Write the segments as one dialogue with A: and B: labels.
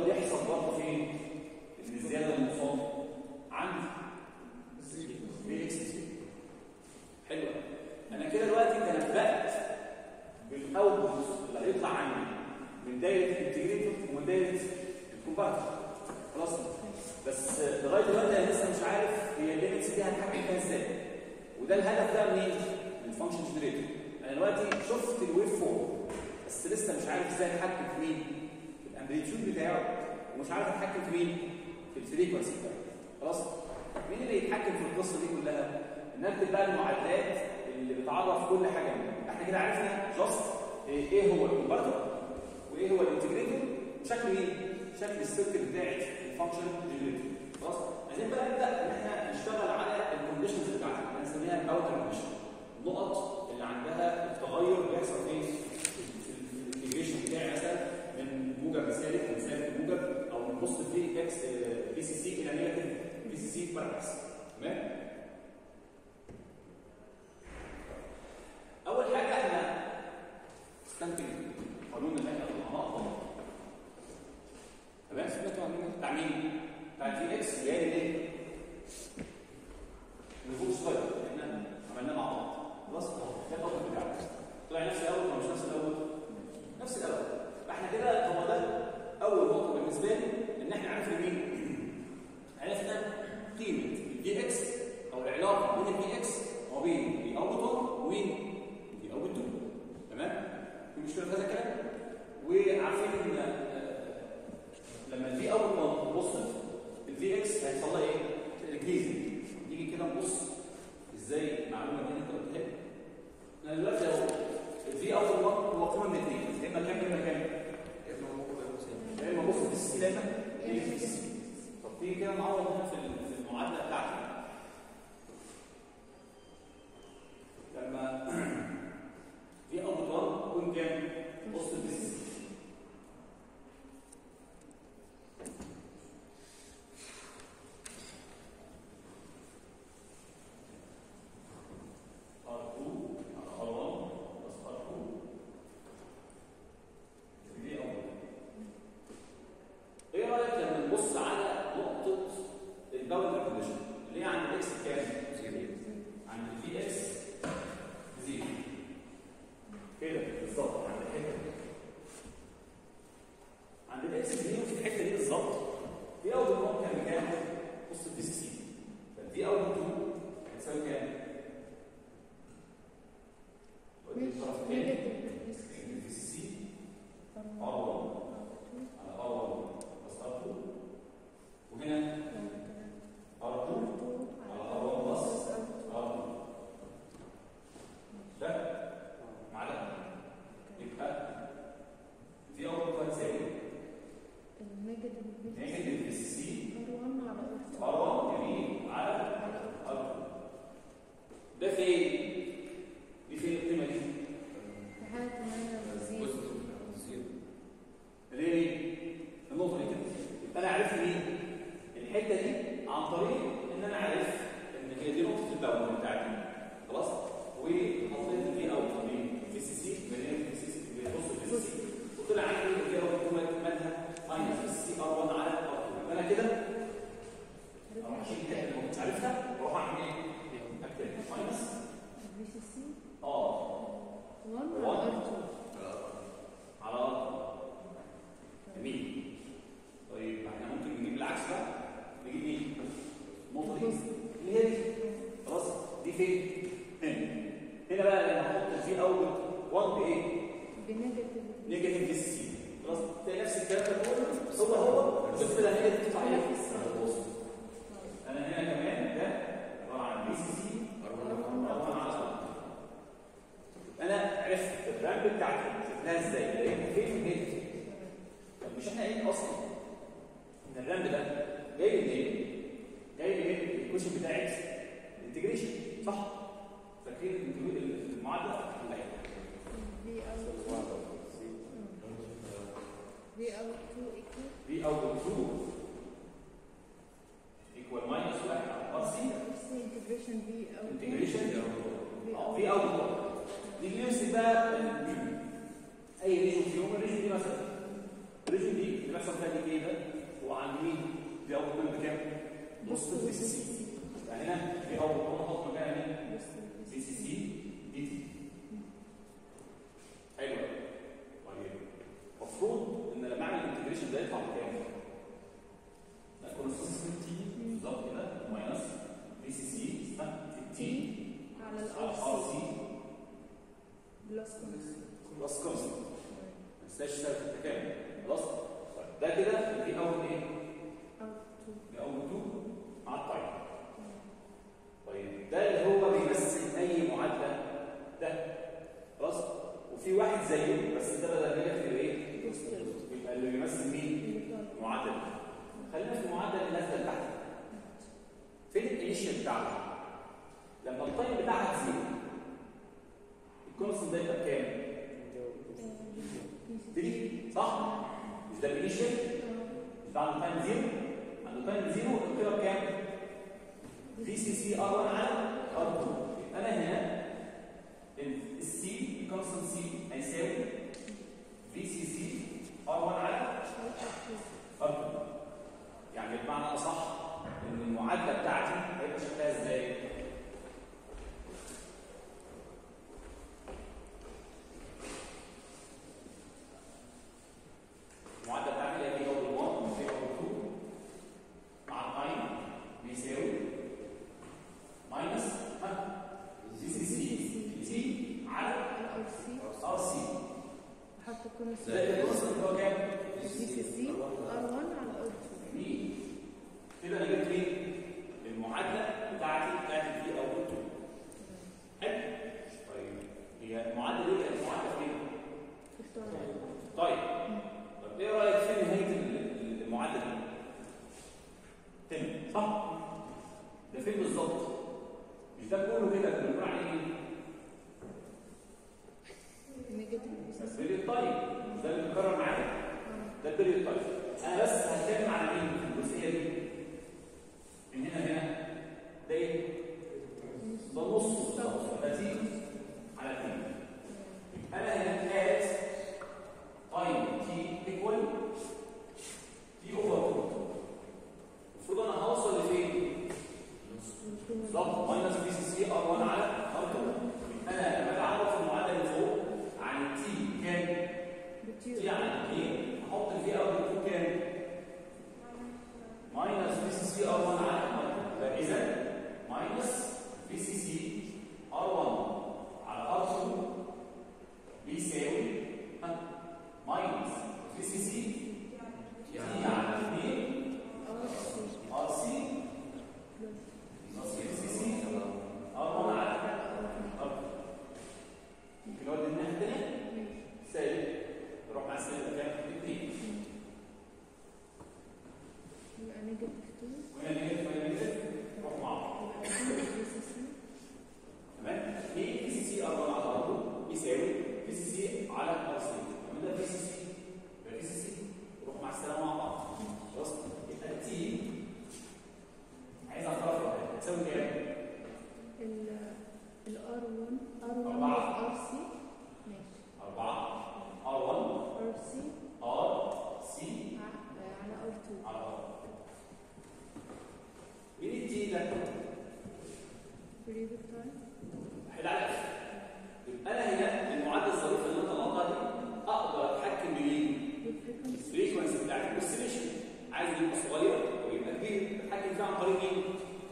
A: بيحصل برضه فين؟ ان الزياده والنقصان عندي في اكس زيرو حلو أوي. انا كده دلوقتي تنبأت بالاوتبوت اللي هيطلع عندي من دايره الانتجريتور ومن دايره الكونفرتر خلاص بس لغايه دلوقتي انا لسه مش عارف هي الليميتس دي هتحكم فيها ازاي وده الهدف ده منين؟ من الفانكشن جنريتور انا دلوقتي شفت الويف فورم بس لسه مش عارف ازاي اتحكم في مين؟ في الامبليتيود بتاعه ومش عارف اتحكم في مين؟ في الفريكونسي بتاعه خلاص؟ مين اللي يتحكم في القصه دي كلها؟ نكتب بقى المعادلات اللي بتعرف كل حاجه منها. احنا كده عرفنا جاست ايه هو الكونفرتر وايه هو الانتجريتور شكله ايه؟ شكل السيركل بتاعت الفانكشن جنريتور خلاص؟ عايزين بقى نبدا ان احنا نشتغل على الكونديشنز بتاعتها هنسميها الباور كونديشن النقط اللي عندها التغير بيحصل فين؟ في الانتجريشن بتاعي مثلا من موجب لسالب من سالب لموجب او من بوزيتيف في اكس بي سي سي الى نيجاتيف بي سي سي بالعكس تمام؟ اول حاجه احنا استنتج قانون اللي احنا طلعناه طبعا تمام سمعتوا عن بتاع مين؟ بتاع الفي اكس اللي هي ايه؟ الفوق صغير احنا عملناه مع بعض خلاص ده الأول بتاعه طلع نفس الاول ولا مش نفس الاول؟ نفس الاول فاحنا كده هو ده اول نقطه بالنسبه لي ان احنا عرفنا مين؟ عرفنا قيمه الفي اكس او العلاقه بين الفي اكس وبين في اوت 1 وبين في اوت 2 تمام؟ في مشكله في هذا الكلام؟ وعارفين ان آه، لما الفي اوت 1 بوزيتيف الفي اكس هيحصل لها ايه؟ انكريزنج نيجي كده نبص ازاي المعلومه دي انت قلتها لي انا دلوقتي لو الفي اوت 1 هو قيمه من اثنين يا اما كام يا اما كام؟ يا اما بص في السي دايما يا اما في السي طب تيجي كده نعوض هنا في ال- في المعادله بتاعتي لما في اوت 1 يكون كام؟ بص في السي R2 على R1 بس R2 دي أول ايه رايك لما نبص على نقطه الباور كونديشن اللي هي عند الاكس كام؟ عند الفي اكس زيرو كده بالظبط عند الحته دي عند الاكس زيرو في الحته دي بالظبط في اول نقطه كان كام؟ بص الفي سي فالفي اول 2 هتساوي كام؟ ودي الطرف الثاني الفي سي R1 على R1 بس R2 وهنا R2 على R1 بس R2 ده معلقة يبقى في أول نقطة هتساوي نيجاتيف في سي R1 جميل على R2 ده فين؟ دي فين القيمة دي؟ ليه؟ النقطة دي كده يبقى أنا عرفت مين؟ الحتة دي عن طريق إن أنا عارف إن هي دي نقطة الباور بتاعتي خلاص؟ وحطيت الفي أوت من في سي سي من في سي سي بص في سي سي وطلع عندي الفي أوت مالها ماينس في سي ار 1 على ار 2 يبقى أنا كده أروح أشيل الحتة اللي ما كنتش عارفها وأروح أعمل إيه؟ أكتب ماينس اه على ار جميل طيب احنا ممكن نجيب العكس بقى نجيب مين؟ النقطة دي اللي هي دي خلاص دي فين؟ هنا هنا بقى لما احط الفي اول 1 بايه؟ نيجاتيف في سي خلاص تلاقي نفس الكلام ده كله هو هو بس ده نيجاتيف تطلع ايه؟ بص انا هنا كمان ده عباره عن بي سي سي عباره عن على انا عرفت الرامب بتاعتي شفناها ازاي؟ لقيت فين وهنا طب مش احنا قايلين اصلا ان الرامب ده جاي منين؟ جاي من الكوشن بتاعت الانتجريشن صح؟ فاكرين الانتجريشن المعادله؟ لا في اول 2 ايكوال ماينس 1 على ار سي انتجريشن اه في اول نيجي نمسك بقى ال- اي ريجن فيهم الريجن دي مثلا الريجن دي اللي بس بيحصل فيها دي كده هو عند مين؟ دي اول من بكام؟ نص البي سي سي يعني هنا دي اول ما احط مكانها مين؟ بي سي سي دي تي حلو طيب المفروض ان لما اعمل الانتجريشن ده يطلع بكام؟ لا كونستنت تي بالظبط كده ماينس بي سي سي اسمها تي
B: على
A: على
B: الار
A: ار
B: سي
A: سي
B: بلس كونس
A: بلس كونستنت ما تنساش سالب التكامل خلاص طيب ده كده دي اول ايه؟
B: او تو
A: دي اول 2 مع التايم طيب ده اللي هو بيمثل اي معادله ده خلاص وفي واحد زيه بس ده بدل ما يكتب ايه؟ يبقى اللي بيمثل مين؟ معدل خلينا في المعدل اللي نازله تحت فين الانيشال بتاعها لما التايم بتاعها تزيد الكونستنت ده يبقى بكام 3 صح مش ده الانيشال مش ده عنده تايم زيرو عنده تايم زيرو القيمه بكام في سي سي ار 1 على ار 2 يبقى انا هنا السي الكونستنت سي هيساوي في سي سي ار 1 على ار 2 يعني بمعنى اصح ان المعادله بتاعتي هيبقى شكلها ازاي المعادله بتاعتي اللي هي بي اوفر 1 وبي اوفر 2 مع التايم بيساوي ماينس ها سي سي سي تي على
B: الار سي
A: ار سي
B: حط كونس
A: زائد الكونستنت هو كام؟
B: بي سي سي ار 1 على ار 2
A: جميل كده انا جبت مين؟ المعادله بتاعتي بتاعت البي او 2 حلو طيب هي المعادله دي كانت معادله فين؟ طيب طب ايه رايك في نهايه ال- المعادله دي؟ تم صح؟ ده فين بالظبط؟ مش ده كله كده كنا بنقول عليه ايه؟
B: نيجاتيف بي سي سي
A: البيريود تايم مش ده اللي بيتكرر معايا؟ ده البيريود تايم انا بس هتكلم على مين في الجزئيه دي؟ من هنا هنا ده ايه؟ ده نص بالظبط ده تي على تي انا هنا هات تايم تي ايكوال تي اوفر 2 المفروض انا هوصل لفين؟ بالظبط ماينس بي سي سي ار 1 على ار 2 انا لما اجي اعرف المعادله اللي فوق عن تي كام؟ تي
B: بتيو
A: على 2 احط في ار 2 كام؟ ماينس بي سي سي ار 1 على ار 2 فاذا ماينس بي سي سي ار 1 على ار 2 بيساوي ها، ماينس بي سي سي تي على 2
B: ار سي
A: ار سي
B: بلس
A: بي سي سي ار 1 على
B: على ار
A: ار ممكن اودي الناحيه الثانيه
B: 2
A: سالب نروح مع السالب كام؟ 2
B: يبقى نيجاتيف 2
A: وهنا نيجاتيف وهنا نيجاتيف نروح مع بعض
B: يبقى بي سي سي
A: تمام في بي سي سي ار 1 على ار 2 يساوي بي سي سي على ار سي تمام ده بي سي سي يبقى بي سي سي نروح مع السلامه مع بعض خلاص يبقى تي عايز اعرف هتساوي كام؟
B: ال الار 1 ار 1
A: أربعة.
B: ار سي ماشي
A: 4 ار 1
B: ار سي
A: ار سي
B: على ار 2
A: على ار مين التي ده؟
B: بريفت تايم
A: حل على الاخر يبقى انا هنا المعادله الظريفه اللي انا طلعتها دي اقدر اتحكم بمين؟
B: بالفريكونسي
A: الفريكونسي بتاعت الاوسيليشن عايز يبقى صغير او يبقى كبير بتحكم فيه عن طريق مين؟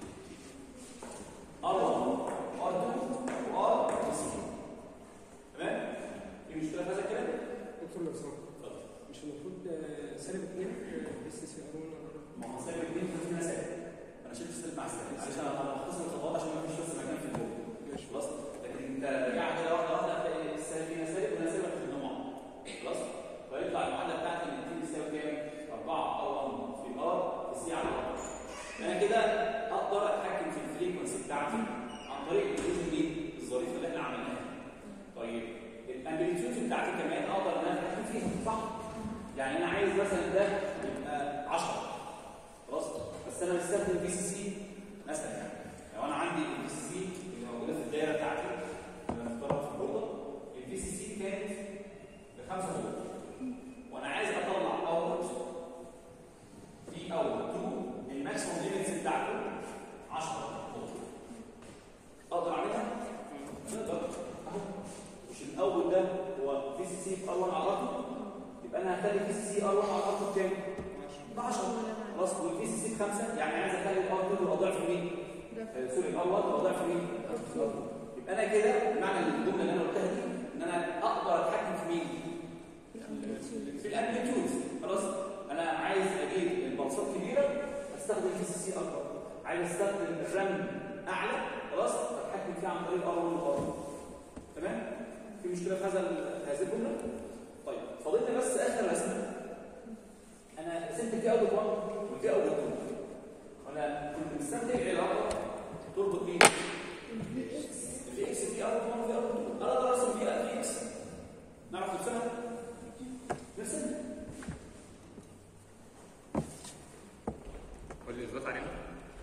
A: ار1 ار2 وار سي تمام؟ في مشكله في هذا الكلام؟
C: دكتور لو سمحت
A: اتفضل
C: مش المفروض آه، سالب 2 اس سي ار 1
A: ما هو سالب 2 في هنا سالب انا شلت السالب مع السالب عشان انا بختصر الخطوات عشان ما فيش بس مكان في الجو
C: ماشي
A: خلاص لكن انت رجعت كده واحده واحده هتلاقي السالب هنا سالب وهنا سالب في النمط خلاص فيطلع المعادله بتاعتي ان تي بيساوي كام؟ 4 او 1 في ار في سي على ار انا كده اقدر اتحكم في الفريكونسي بتاعتي عن طريق الفريكونسي دي الظريفه اللي احنا عملناها طيب الامبليتيود بتاعتي كمان اقدر ان انا اتحكم فيها صح؟ يعني انا عايز مثلا ده يبقى 10 خلاص بس انا بستخدم في سي سي مثلا يعني لو انا عندي الفي سي سي اللي موجوده في الدايره بتاعتي اللي مفترض في البورده الفي سي سي كانت ب 5 فولت وانا عايز اطلع اوت سي ار 1 على ار 2 بكام؟ ب 10 خلاص والفي سي سي بخمسه يعني عايز اخلي الار 2 تبقى ضعف مين؟ آه، سوري الار 1 تبقى ضعف مين؟ يبقى انا كده معنى الجمله اللي انا قلتها دي ان انا اقدر اتحكم في مين؟ في الامبليتيود خلاص انا عايز اجيب البلصات كبيره استخدم في سي سي اكبر عايز استخدم الرام اعلى خلاص اتحكم فيها عن طريق ار 1 وار تمام في مشكله في هذا ال- هذه الجمله طيب فاضلنا بس اخر رسمه انا رسمت في اوت 1 وفي اوت 2 وانا كنت مستنتج علاقه تربط مين
B: الفي اكس
A: في اكس في اوت 1 وفي اوت 2 انا اقدر ارسم في في اكس نعرف نرسمها نرسمها
D: قول لي اثبات عليها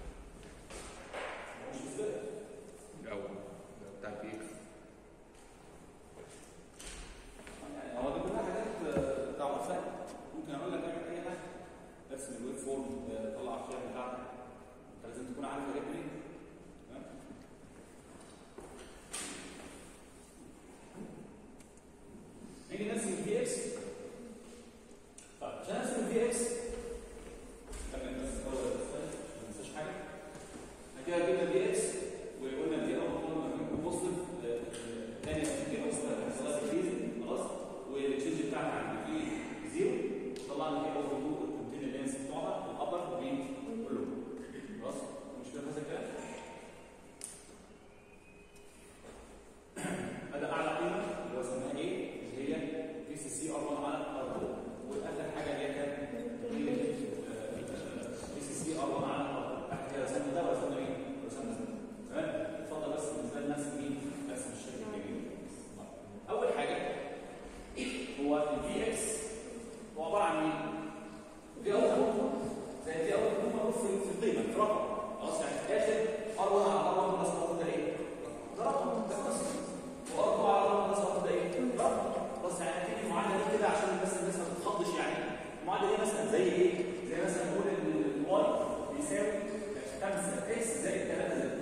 A: مش ازاي
D: الاول بتاع البي اكس
A: يعني هو دي كلها حاجات آه، تعرفها ممكن اقول لك اعمل اي حاجه ارسم الويب فورم آه، طلع الخيار بتاعتك انت لازم تكون عارف الحاجات دي تمام؟ نيجي نرسم الفي اكس طيب عشان ارسم الفي اكس خلينا بس الاول ما ننساش حاجه احنا كده جبنا الفي اكس وقلنا الفي اول قلنا ممكن بوزيتيف ثاني في اوصل حصلات انجليزي خلاص والتشينج بتاعنا عند في زيرو طلعنا في اول تو الكونتين لينس بتوعنا الابر وين كله خلاص مش كده هذا الكلام هذا اعلى قيمه اللي هو سماها ايه اللي هي في سي سي ار 1 على ار 2 واخر حاجه اللي هي كانت في سي سي ار 1 على ار 2 بعد كده رسمنا ده ورسمنا ايه؟ ورسمنا ده تمام اتفضل بس بالنسبه لنا نفس مين؟ نفس الشكل الجميل اول حاجه هو الفي اكس هو عباره عن مين؟ في اول نقطه زي في اول نقطه معروف في في القيمه في رقم خلاص يعني في الاخر ار 1 على ار 1 بلس ار 2 ده ايه؟ ده رقم ده بس وار 2 على ار 1 بلس ار 2 ده ايه؟ رقم خلاص يعني هتيجي المعادله دي كده عشان بس الناس ما تتخضش يعني المعادله دي مثلا زي ايه؟ زي مثلا نقول ان الواي بيساوي 5 اكس زائد 3 زائد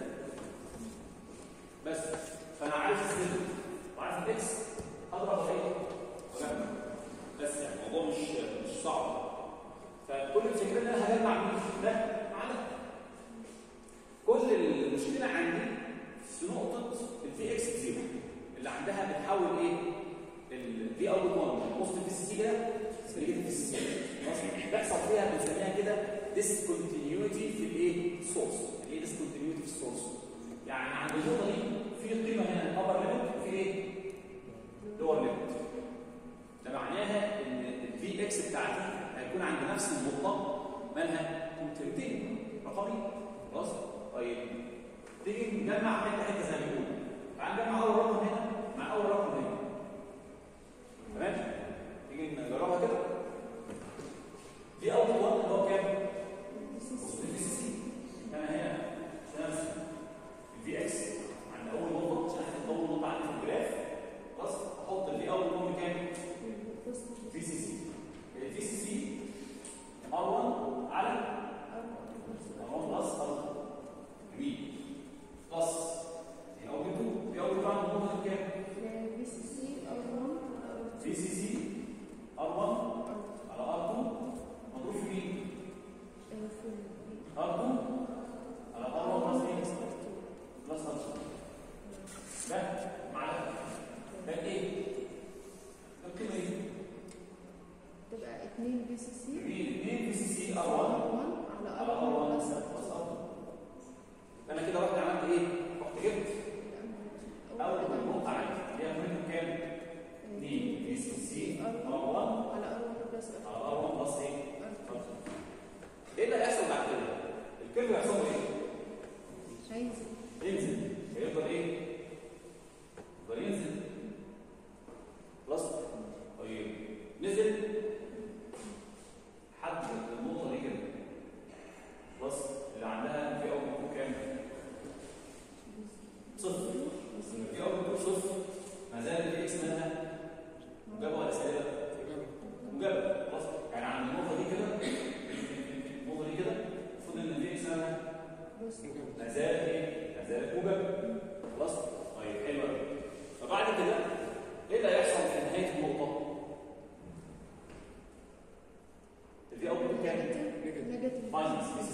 A: بس فانا عارف السن وعارف الاكس اضرب في ايه؟ ولا بس يعني الموضوع مش مش صعب فكل الفكره ان انا هجمع مين ده مع ده كل المشكله عندي في نقطه الفي اكس زيرو اللي عندها بتحول ايه الفي اوت 1 وسط الفي سي سي كده نيجاتيف في سي خلاص بيحصل فيها بنسميها كده ديسكونتينيوتي في الايه سورس ايه ديسكونتينيوتي في السورس يعني عند النقطه دي في قيمه هنا ابر ليميت وفي ايه لور ليميت ده معناها ان الفي اكس بتاعتي هيكون عند نفس النقطه مالها كونتنتين رقمي خلاص طيب تيجي نجمع حته حته زي ما بيقولوا تعال نجمع اول رقم هنا مع اول رقم هنا تمام تيجي نجربها كده دي اول واحد اللي هو كام؟ بص الفي سي سي انا هنا عشان ارسم الفي اكس عند اول نقطه عشان احط اول نقطه عندي في الجراف خلاص احط الفي اول نقطه كام؟ في سي سي الفي سي سي ار 1 على ار 1 بلس ار جميل بلس دي اول 2 دي اول نقطه عند النقطه دي كام؟
B: في سي سي ار 1
A: في سي سي ار 1 على ار 2 مضروب في مين؟ ار 2 على ار 1 بلس مين؟ بلس ار 2 ده مع ده ده ايه؟ ده القيمه دي
B: تبقى 2 في سي سي
A: جميل 2 في سي سي ار 1
B: 1 على
A: على
B: ار
A: ار
B: 1
A: 1
B: بلس
A: بلس ار 2 انا كده رحت عملت ايه؟ رحت جبت اول نقطه عندي اللي هي قيمتها كام؟ 2 في سي سي ار 1
B: على ار 1 بلس
A: على ار 1 بلس ايه؟ ايه اللي هيحصل بعد كده؟ الكيرف هيحصل له ايه؟
B: هينزل
A: ينزل هيفضل ايه؟ يفضل ينزل خلاص؟ طيب نزل حد النقطة دي كده خلاص اللي عندها في أول مكتوب كام؟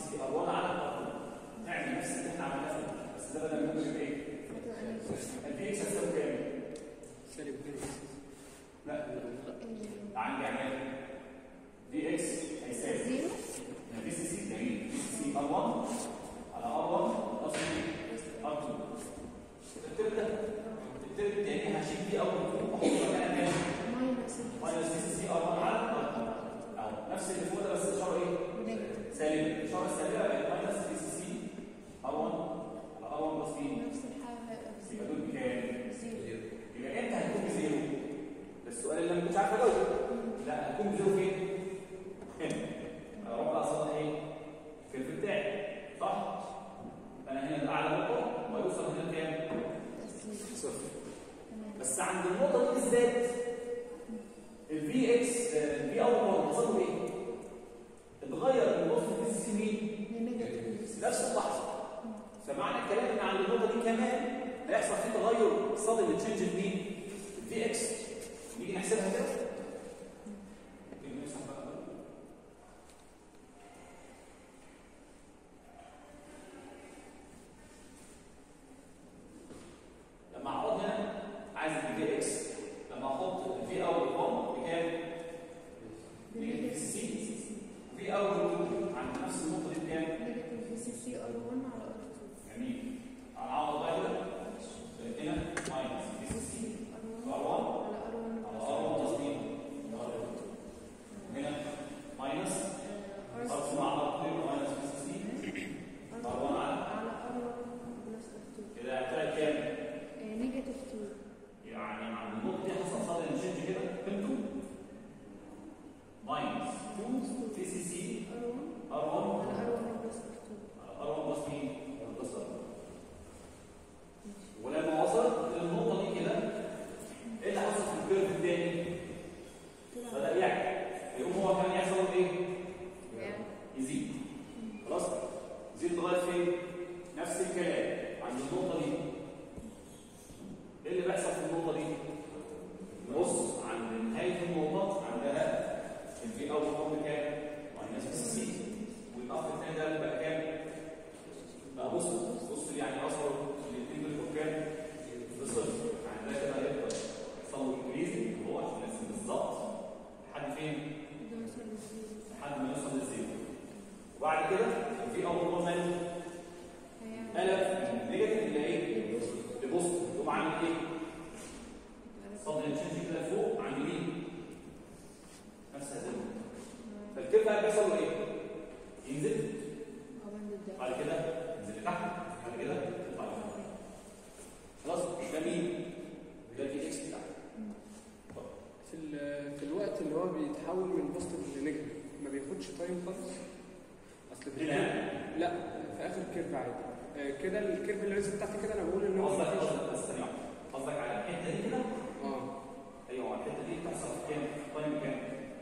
A: سي ار 1 على ار 2 نعمل نفس اللي احنا عملناه في ده. بس ده بدل ما نقول ايه
B: هتبقى نيجاتيف
A: الفي اكس هتساوي كام؟
C: سالب 2 اكس
A: لا عندي عمال في اكس هيساوي
B: زيرو
A: في سي سي جميل في سي سي ار 1 على ار 1 بلس ار 2 الترم ده الترم الثاني هشيل دي اول واحط مكانها كام؟
B: ماينس
A: ماينس في سي سي ار 1 على ار 2 اهو نفس اللي فوق ده بس اشاره ايه؟
B: نيجاتيف
A: سالبه الاشاره السالبه بقت ماينس في سي سي ار 1 على ار 1 بلس مين؟
B: نفس الحاجة هيبقى
A: يبقى
B: زيرو
A: دول بكام؟
B: زيرو
A: يبقى امتى هيكون بزيرو؟ ده السؤال اللي انا ما كنتش عارف اجاوبه لا هيكون بزيرو فين؟ هنا انا اروح بقى اصلح ايه؟ الكيرف بتاعي صح؟ انا هنا ده اعلى نقطه ويوصل هنا كام؟
B: زيرو
A: صفر
B: تمام
A: بس عند النقطه دي بالذات الفي اكس الفي اول حصل له ايه؟ اتغير من نص في سي مين؟
B: لنيجاتيف
A: نفس اللحظه فمعنى الكلام ان عند النقطه دي كمان هيحصل فيه تغير صادم تشينج في مين؟ الفي اكس نيجي نحسبها كده نيجي نمسح بقى ده. لما اقعد هنا عايز الفي اكس لما احط الفي اول 1 بكام؟ نيجاتيف سي في اول 2 عند نفس النقطه دي بكام؟
B: نيجاتيف في سي سي ار 1 على ار 2
A: جميل هنعوض بقى كده هنا ماينس في
B: في
A: سي
B: سي ار 1
A: ار 1
B: على ار 1
A: على ار 1 تصميم هنا ماينس اقسم على ار 2 ماينس في سي ار 1 على
B: على ار 1 بلس ار 2
A: كده هتلاقي كام؟
B: نيجاتيف 2
A: يعني عند النقطه دي حصل صدر تشينج كده قيمته ماينس 2 في سي سي
B: ار 1
A: ار 1
B: على ار 1 بلس ار 2
A: على ار 1 بلس مين؟ بلس ار 2 ولما وصلت للنقطه دي كده ايه اللي حصل في الكيرف الثاني؟ بدأ يعلى يقوم هو كمان يحصل له ايه؟
B: يعني
A: يزيد خلاص؟ يزيد لغايه فين؟ نفس الكلام عند النقطه دي ايه اللي بيحصل في النقطه دي؟ نص عند نهايه النقطه عندها الفي اول قوم كام؟ ماينس في سي والقف الثاني ده اللي بقى كام؟ بقى بص بص يعني اصلا الاثنين دول يبقوا كام؟ بصفر يعني ده كده هيفضل يحصل له انكريز هو عشان نرسم بالظبط لحد فين؟
B: ده مثلا زيرو
A: لحد ما يوصل للزيرو وبعد كده في اول مره مال
B: هيعمل
A: قلب من نيجاتيف الى ايه؟ لبوزيتيف يقوم عامل ايه؟ صدر تشينج كده لفوق عند مين؟ نفس هذا فالكيرف بقى بيحصل له ايه؟ ينزل بعد كده ينزل لتحت بعد كده يطلع لفوق خلاص ده مين؟ ده الفي اكس بتاعك
C: في ال- في الوقت اللي هو بيتحول من بوزيتيف لنيجاتيف ما بياخدش تايم خالص اصل في
A: هنا
C: لا في اخر الكيرف عادي آه، كده الكيرف اللي نزل تحت كده انا بقول ان هو
A: قصدك
C: مفيش
A: قصدك بس ثانية واحدة. قصدك على الحته دي كده
C: اه
A: ايوه الحته دي بتحصل في كام؟ تايم كام؟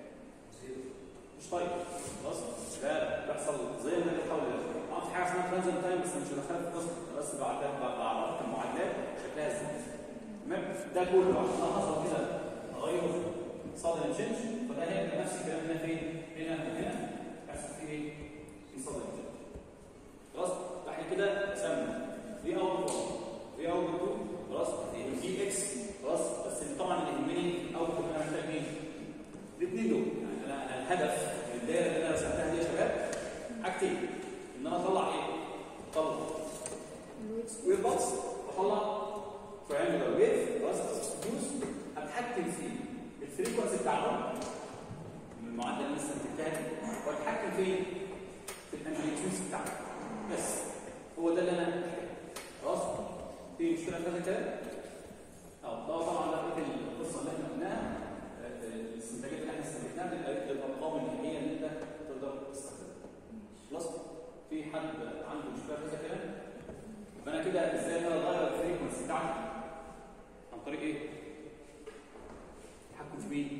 A: مش تايم خلاص ده بيحصل زي ما انت بتحاول اه في حاجه اسمها ترانزيت تايم بس مش هدخلها في القصه بس بعد بعرفك المعادلات شكلها ازاي تمام ده كله عشان حصل كده تغير صادر تشينج فده هيبقى نفس الكلام هنا فين؟ هنا وهنا يحصل فيه ايه؟ في صادر تشينج خلاص بعد كده قسمنا في اول 1 في اول 2 خلاص في اكس خلاص بس طبعا اللي يهمني في الاول كنا محتاج مين؟ الاثنين دول يعني انا انا الهدف من الدايره اللي انا رسمتها دي يا شباب حاجتين ان انا اطلع ايه؟ اطلع ويف بوكس واطلع تريانجلر ويف خلاص فيوز اتحكم في الفريكونسي بتاعهم من المعادله اللي لسه بتتكلم واتحكم فين؟ في الامبليتيودز بتاعهم بس هو ده اللي انا محتاجه خلاص في مشكله في هذا الكلام؟ اه ده طبعا ده بقيه القصه اللي احنا قلناها آه، آه، الاستنتاجات اللي احنا استنتجناها بتبقى الارقام النهائيه اللي انت تقدر تستخدمها خلاص في حد عنده مشكله في هذا الكلام؟ يبقى انا كده ازاي انا اغير الفريكونسي بتاعتي عن طريق ايه؟ التحكم في مين؟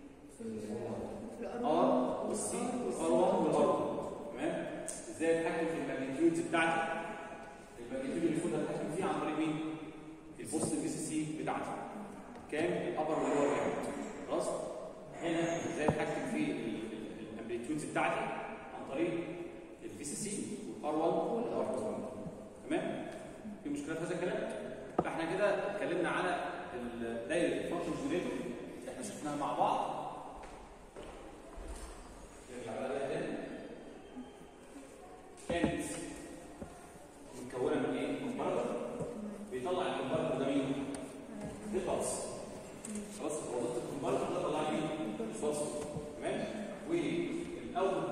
A: ار والسي والار 1 والار 2 تمام؟ ازاي اتحكم في الماجنتيودز بتاعتي؟ الماجنتيود اللي المفروض اتحكم فيه عن طريق مين؟ البوست بي سي سي بتاعتي كام؟ الابر واللور كام؟ خلاص؟ هنا ازاي اتحكم في الامبليتيودز بتاعتي عن طريق الفي سي سي والار 1 والار 2 تمام في مشكله في هذا الكلام فاحنا كده اتكلمنا على ال- دايره الفانكشن جنريتور احنا شفناها مع بعض نرجع بقى لها تاني كانت متكونه من ايه؟ كومبارتر بيطلع الكومبارتر ده مين؟ البلس خلاص هو ضغط الكومبارتر ده طلع مين؟ الفاصل تمام؟ والاوت